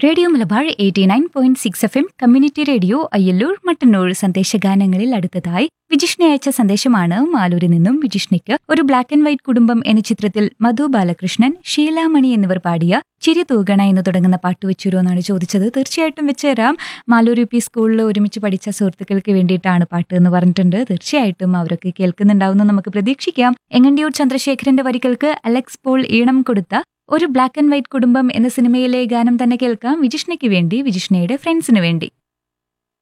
radio Malabar eighty nine point six F M community radio Ayyallur Mattannur സന്ദേശഗാനങ്ങളിൽ അടുത്തതായി വിജിഷ്ണ അയച്ച സന്ദേശമാണ് മാലൂരിൽ നിന്നും വിജിഷ്ണയ്ക്ക് ഒരു ബ്ലാക്ക് ആൻഡ് വൈറ്റ് കുടുംബം എന്ന ചിത്രത്തിൽ മധു ബാലകൃഷ്ണൻ ഷീലാമണി എന്നിവർ പാടിയ ചിരി തൂകണ എന്ന് തുടങ്ങുന്ന പാട്ട് വെച്ചുരോ എന്നാണ് ചോദിച്ചത് തീർച്ചയായിട്ടും വെച്ചുതരാം മാലൂർ യു പി സ്കൂളിൽ ഒരുമിച്ച് പഠിച്ച സുഹൃത്തുക്കൾക്ക് വേണ്ടിയിട്ടാണ് പാട്ട് എന്ന് പറഞ്ഞിട്ടുണ്ട് തീർച്ചയായിട്ടും അവരൊക്കെ കേൾക്കുന്നുണ്ടാവുമെന്ന് നമുക്ക് പ്രതീക്ഷിക്കാം എങ്ങണ്ടിയൂർ ചന്ദ്രശേഖരന്റെ വരികൾക്ക് അലക്സ് പോൾ ഈണം കൊടുത്ത ഒരു ബ്ലാക്ക് ആൻഡ് വൈറ്റ് കുടുംബം എന്ന സിനിമയിലെ ഗാനം തന്നെ കേൾക്കാം വിജിഷ്ണയ്ക്ക് വേണ്ടി വിജിഷ്ണയുടെ ഫ്രണ്ട്സിന് വേണ്ടി